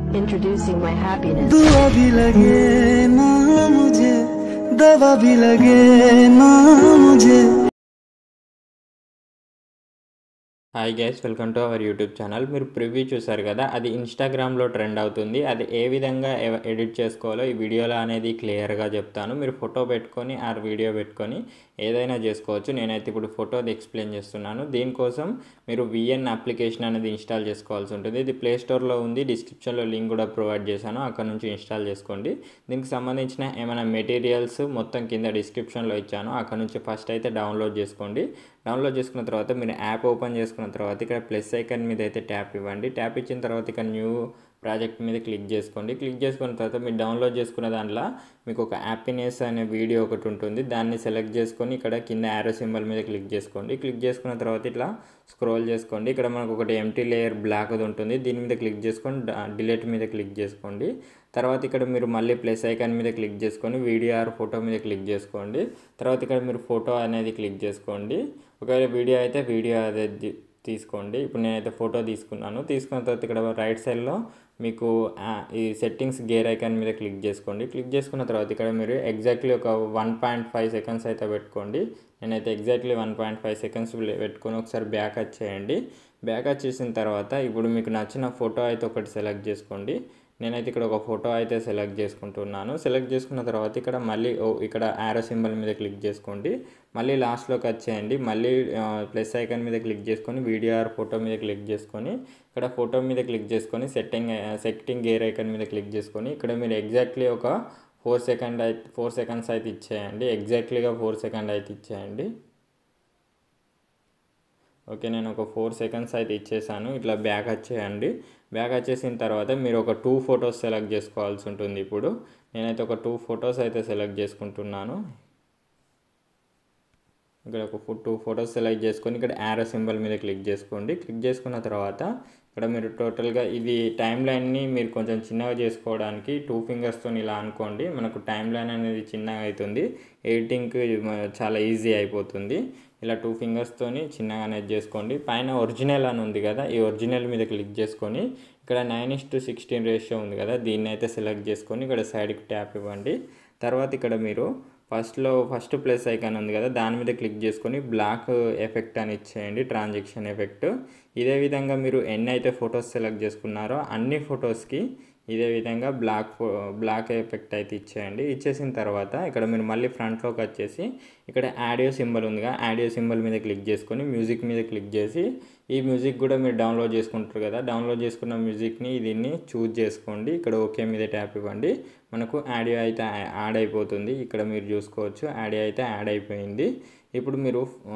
Introducing my happiness. दुआ भी लगे ना मुझे दवा भी लगे ना मुझे hi guys welcome to our YouTube channel మీరు ప్రివ్యూ చూసారు కదా అది ఇన్స్టాగ్రామ్లో ట్రెండ్ అవుతుంది అది ఏ విధంగా ఎవ- ఎడిట్ చేసుకోవాలో ఈ వీడియోలో అనేది క్లియర్గా చెప్తాను మీరు ఫోటో పెట్టుకొని ఆ వీడియో పెట్టుకొని ఏదైనా చేసుకోవచ్చు నేనైతే ఇప్పుడు ఫోటోది ఎక్స్ప్లెయిన్ చేస్తున్నాను దీనికోసం మీరు విఎన్ అప్లికేషన్ అనేది ఇన్స్టాల్ చేసుకోవాల్సి ఉంటుంది ఇది ప్లే స్టోర్లో ఉంది డిస్క్రిప్షన్లో లింక్ కూడా ప్రొవైడ్ చేశాను అక్కడ నుంచి ఇన్స్టాల్ చేసుకోండి దీనికి సంబంధించిన ఏమైనా మెటీరియల్స్ మొత్తం కింద డిస్క్రిప్షన్లో ఇచ్చాను అక్కడ నుంచి ఫస్ట్ అయితే డౌన్లోడ్ చేసుకోండి డౌన్లోడ్ చేసుకున్న తర్వాత మీరు యాప్ ఓపెన్ చేసుకున్న తర్వాత ఇక్కడ ప్లస్ ఐకాన్ మీద అయితే ట్యాప్ ఇవ్వండి ట్యాప్ ఇచ్చిన తర్వాత ఇక్కడ న్యూ ప్రాజెక్ట్ మీద క్లిక్ చేసుకోండి క్లిక్ చేసుకున్న తర్వాత మీరు డౌన్లోడ్ చేసుకున్న దాంట్లో మీకు ఒక హ్యాపీనెస్ అనే వీడియో ఒకటి ఉంటుంది దాన్ని సెలెక్ట్ చేసుకొని ఇక్కడ కింద యారో సింబల్ మీద క్లిక్ చేసుకోండి క్లిక్ చేసుకున్న తర్వాత ఇట్లా స్క్రోల్ చేసుకోండి ఇక్కడ మనకు ఒకటి ఎంటీ లేయర్ బ్లాక్ అది ఉంటుంది దీని మీద క్లిక్ చేసుకొని డిలీట్ మీద క్లిక్ చేసుకోండి తర్వాత ఇక్కడ మీరు మళ్ళీ ప్లస్ ఐకాన్ మీద క్లిక్ చేసుకొని వీడియో ఆర్ ఫోటో మీద క్లిక్ చేసుకోండి తర్వాత ఇక్కడ మీరు ఫోటో అనేది క్లిక్ చేసుకోండి ఒకవేళ వీడియో అయితే వీడియో అదే ది- తీసుకోండి ఇప్పుడు నేనైతే ఫోటో తీసుకున్నాను తీసుకున్న తర్వాత ఇక్కడ రైట్ సైడ్లో మీకు ఆ, ఈ సెట్టింగ్స్ గేర్ ఐకాన్ మీద క్లిక్ చేసుకోండి క్లిక్ చేసుకున్న తర్వాత ఇక్కడ మీరు ఎగ్జాక్ట్లీ ఒక వన్ పాయింట్ ఫైవ్ సెకండ్స్ అయితే పెట్టుకోండి నేనైతే exactly one point five seconds పెట్టుకొని ఒకసారి బ్యాక్ వచ్చేయండి బ్యాక్ వచ్చేసిన తర్వాత ఇప్పుడు మీకు నచ్చిన ఫోటో అయితే ఒకటి సెలెక్ట్ చేసుకోండి నేనైతే ఇక్కడ ఒక ఫోటో అయితే సెలెక్ట్ చేసుకుంటున్నాను సెలెక్ట్ చేసుకున్న తర్వాత ఇక్కడ మళ్ళీ ఓ ఇక్కడ యారో సింబల్ మీద క్లిక్ చేసుకోండి మళ్ళీ లాస్ట్లోకి వచ్చేయండి మళ్ళీ ప్లస్ ఐకాన్ మీద క్లిక్ చేసుకొని వీడియో ఆర్ ఫోటో మీద క్లిక్ చేసుకొని ఇక్కడ ఫోటో మీద క్లిక్ చేసుకొని సెట్టింగ్ సెట్టింగ్ గేర్ ఐకాన్ మీద క్లిక్ చేసుకొని ఇక్కడ మీరు ఎగ్జాక్ట్లీ ఒక ఫోర్ సెకండ్ అయితే ఫోర్ సెకండ్స్ అయితే ఇచ్చేయండి ఎగ్జాక్ట్లీగా ఫోర్ సెకండ్ అయితే ఇచ్చేయండి ఓకే నేను ఒక ఫోర్ సెకండ్స్ అయితే ఇచ్చేసాను ఇట్లా బ్యాక్ వచ్చేయండి బ్యాక్ వచ్చేసిన తర్వాత మీరు ఒక టూ ఫొటోస్ సెలెక్ట్ చేసుకోవాల్సి ఉంటుంది ఇప్పుడు నేనైతే ఒక టూ ఫొటోస్ అయితే సెలెక్ట్ చేసుకుంటున్నాను ఇక్కడ ఒక ఫో టూ ఫొటోస్ సెలెక్ట్ చేసుకొని ఇక్కడ యారో సింబల్ మీద క్లిక్ చేసుకోండి క్లిక్ చేసుకున్న తర్వాత ఇక్కడ మీరు టోటల్గా ఇది టైం లైన్ని మీరు కొంచెం చిన్నగా చేసుకోవడానికి టూ ఫింగర్స్తో ఇలా అనుకోండి మనకు టైం లైన్ అనేది చిన్నగా అవుతుంది ఎడిటింగ్కి చాలా ఈజీ అయిపోతుంది ఇలా టూ ఫింగర్స్తోని చిన్నగా అనేది చేసుకోండి పైన ఒరిజినల్ అని ఉంది కదా ఈ ఒరిజినల్ మీద క్లిక్ చేసుకొని ఇక్కడ nine is to sixteen ratio ఉంది కదా దీన్ని అయితే సెలెక్ట్ చేసుకొని ఇక్కడ సైడ్కి ట్యాప్ ఇవ్వండి తర్వాత ఇక్కడ మీరు ఫస్ట్లో ఫస్ట్ ప్లస్ ఐకాన్ ఉంది కదా దాని మీద క్లిక్ చేసుకొని బ్లాక్ ఎఫెక్ట్ అని ఇచ్చేయండి ట్రాన్సాక్షన్ ఎఫెక్ట్ ఇదే విధంగా మీరు ఎన్ని అయితే ఫొటోస్ సెలెక్ట్ చేసుకున్నారో అన్ని ఫొటోస్కి ఇదే విధంగా బ్లాక్ ఫో బ్లాక్ ఎఫెక్ట్ అయితే ఇచ్చేయండి ఇచ్చేసిన తర్వాత ఇక్కడ మీరు మళ్ళీ ఫ్రంట్లోకి వచ్చేసి ఇక్కడ ఆడియో సింబల్ ఉందిగా ఆడియో సింబల్ మీద క్లిక్ చేసుకొని మ్యూజిక్ మీద క్లిక్ చేసి ఈ మ్యూజిక్ కూడా మీరు డౌన్లోడ్ చేసుకుంటారు కదా డౌన్లోడ్ చేసుకున్న మ్యూజిక్ని దీన్ని చూజ్ చేసుకోండి ఇక్కడ ఓకే మీద ట్యాప్ ఇవ్వండి మనకు ఆడియో అయితే యాడ్ అయిపోతుంది ఇక్కడ మీరు చూసుకోవచ్చు ఆడియో అయితే యాడ్ అయిపోయింది ఇప్పుడు మీరు ఆ,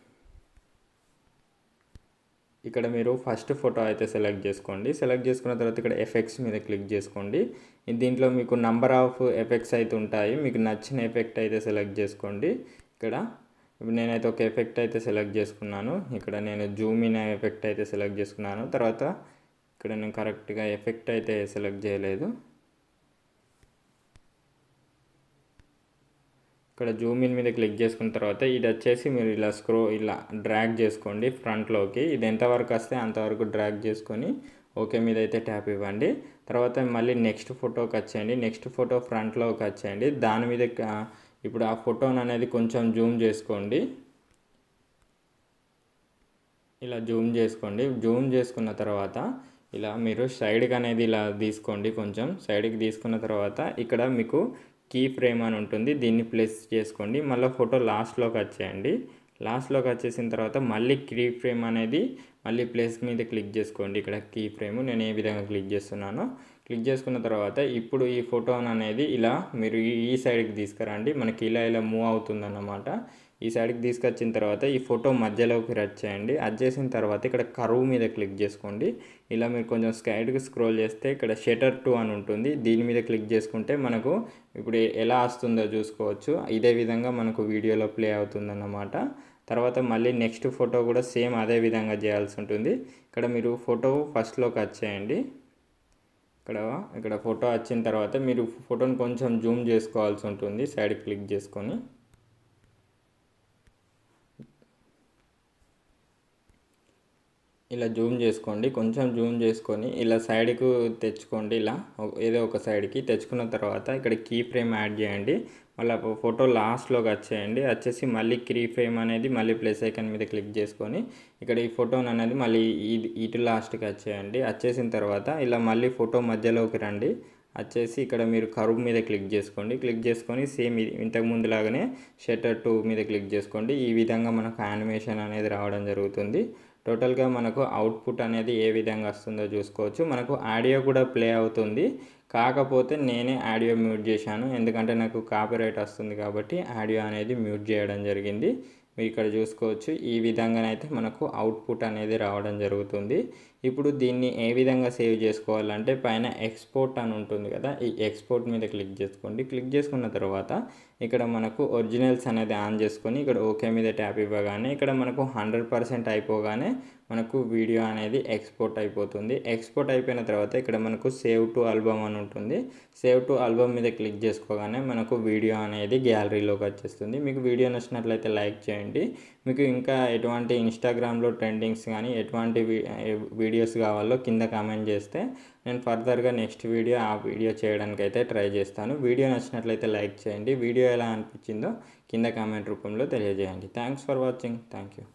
ఇక్కడ మీరు ఫస్ట్ ఫోటో అయితే సెలెక్ట్ చేసుకోండి సెలెక్ట్ చేసుకున్న తర్వాత ఇక్కడ ఎఫెక్ట్స్ మీద క్లిక్ చేసుకోండి దీంట్లో మీకు నంబర్ ఆఫ్ ఎఫెక్ట్స్ అయితే ఉంటాయి మీకు నచ్చిన ఎఫెక్ట్ అయితే సెలెక్ట్ చేసుకోండి ఇక్కడ ఇప్పుడు నేనైతే ఒక ఎఫెక్ట్ అయితే సెలెక్ట్ చేసుకున్నాను ఇక్కడ నేను జూమ్ ఇన్ ఎఫెక్ట్ అయితే సెలెక్ట్ చేసుకున్నాను తర్వాత ఇక్కడ నేను కరెక్ట్గా ఎఫెక్ట్ అయితే సెలెక్ట్ చేయలేదు ఇక్కడ జూమ్ ఇన్ మీద క్లిక్ చేసుకున్న తర్వాత ఇది వచ్చేసి మీరు ఇలా స్క్రో ఇలా డ్రాగ్ చేసుకోండి ఫ్రంట్లోకి ఇది ఎంతవరకు వస్తే అంతవరకు డ్రాగ్ చేసుకొని ఓకే మీద అయితే ట్యాప్ ఇవ్వండి తర్వాత మళ్ళీ నెక్స్ట్ ఫోటోకి వచ్చేయండి నెక్స్ట్ ఫోటో ఫ్రంట్లోకి వచ్చేయండి దాని మీద ఆ, ఇప్పుడు ఆ ఫోటోని అనేది కొంచెం జూమ్ చేసుకోండి ఇలా జూమ్ చేసుకోండి జూమ్ చేసుకున్న తర్వాత ఇలా మీరు సైడ్కి అనేది ఇలా తీసుకోండి కొంచెం సైడ్కి తీసుకున్న తర్వాత ఇక్కడ మీకు కీ ఫ్రేమ్ అని ఉంటుంది దీన్ని ప్లేస్ చేసుకోండి మళ్ళీ ఫోటో లాస్ట్లోకి వచ్చేయండి లాస్ట్లోకి వచ్చేసిన తర్వాత మళ్ళీ కీ ఫ్రేమ్ అనేది మళ్ళీ ప్లేస్ మీద క్లిక్ చేసుకోండి ఇక్కడ కీ ఫ్రేమ్ నేను ఏ విధంగా క్లిక్ చేస్తున్నానో క్లిక్ చేసుకున్న తర్వాత ఇప్పుడు ఈ ఫోటో అనేది ఇలా మీరు ఈ- ఈ సైడ్కి తీసుకురండి మనకి ఇలా ఇలా మూవ్ అవుతుందన్నమాట ఈ సైడ్కి తీసుకొచ్చిన తర్వాత ఈ ఫోటో మధ్యలోకి రచ్ చేయండి అది చేసిన తర్వాత ఇక్కడ కరువు మీద క్లిక్ చేసుకోండి ఇలా మీరు కొంచెం సైడ్కి స్క్రోల్ చేస్తే ఇక్కడ షటర్ టూ అని ఉంటుంది దీని మీద క్లిక్ చేసుకుంటే మనకు ఇప్పుడు ఎలా వస్తుందో చూసుకోవచ్చు ఇదే విధంగా మనకు వీడియోలో ప్లే అవుతుందన్నమాట తర్వాత మళ్ళీ నెక్స్ట్ ఫోటో కూడా సేమ్ అదే విధంగా చేయాల్సి ఉంటుంది ఇక్కడ మీరు ఫోటో ఫస్ట్లోకి వచ్చేయండి ఇక్కడ ఇక్కడ ఫోటో వచ్చిన తర్వాత మీరు ఫోటోని కొంచెం జూమ్ చేసుకోవాల్సి ఉంటుంది సైడ్ క్లిక్ చేసుకొని ఇలా జూమ్ చేసుకోండి కొంచెం జూమ్ చేసుకొని ఇలా సైడ్కు తెచ్చుకోండి ఇలా ఒక- ఏదో ఒక సైడ్కి తెచ్చుకున్న తర్వాత ఇక్కడ కీ ఫ్రేమ్ యాడ్ చేయండి మళ్ళీ ఫోటో లాస్ట్లోకి వచ్చేయండి వచ్చేసి మళ్ళీ కీ ఫ్రేమ్ అనేది మళ్ళీ ప్లస్ ఐకన్ మీద క్లిక్ చేసుకొని ఇక్కడ ఈ ఫోటోని అనేది మళ్ళీ ఇది ఇటు లాస్ట్కి వచ్చేయండి వచ్చేసిన తర్వాత ఇలా మళ్ళీ ఫోటో మధ్యలోకి రండి వచ్చేసి ఇక్కడ మీరు కరువు మీద క్లిక్ చేసుకోండి క్లిక్ చేసుకొని సేమ్ ఇది ఇంతకు ముందు లాగానే షటర్ టూ మీద క్లిక్ చేసుకోండి ఈ విధంగా మనకు యానిమేషన్ అనేది రావడం జరుగుతుంది టోటల్గా మనకు అవుట్పుట్ అనేది ఏ విధంగా వస్తుందో చూసుకోవచ్చు మనకు ఆడియో కూడా ప్లే అవుతుంది కాకపోతే నేనే ఆడియో మ్యూట్ చేశాను ఎందుకంటే నాకు కాపీరైట్ వస్తుంది కాబట్టి ఆడియో అనేది మ్యూట్ చేయడం జరిగింది మీరు ఇక్కడ చూసుకోవచ్చు ఈ విధంగానైతే మనకు అవుట్పుట్ అనేది రావడం జరుగుతుంది ఇప్పుడు దీన్ని ఏ విధంగా సేవ్ చేసుకోవాలంటే పైన ఎక్స్పోర్ట్ అని ఉంటుంది కదా ఈ ఎక్స్పోర్ట్ మీద క్లిక్ చేసుకోండి క్లిక్ చేసుకున్న తర్వాత ఇక్కడ మనకు ఒరిజినల్స్ అనేది ఆన్ చేసుకొని ఇక్కడ ఓకే మీద ట్యాప్ ఇవ్వగానే ఇక్కడ మనకు హండ్రెడ్ పర్సెంట్ అయిపోగానే మనకు వీడియో అనేది ఎక్స్పోర్ట్ అయిపోతుంది ఎక్స్పోర్ట్ అయిపోయిన తర్వాత ఇక్కడ మనకు సేవ్ టు ఆల్బమ్ అని ఉంటుంది సేవ్ టు ఆల్బమ్ మీద క్లిక్ చేసుకోగానే మనకు వీడియో అనేది గ్యాలరీలోకి వచ్చేస్తుంది మీకు వీడియో నచ్చినట్లయితే లైక్ చేయండి మీకు ఇంకా ఎటువంటి ఇన్స్టాగ్రామ్లో ట్రెండింగ్స్ కానీ ఎటువంటి వీ- వీడియోస్ కావాలో కింద కామెంట్ చేస్తే నేను ఫర్దర్గా నెక్స్ట్ వీడియో ఆ వీడియో చేయడానికి అయితే ట్రై చేస్తాను వీడియో నచ్చినట్లయితే లైక్ చేయండి వీడియో ఎలా అనిపించిందో కింద కామెంట్ రూపంలో తెలియజేయండి thanks for watching thank you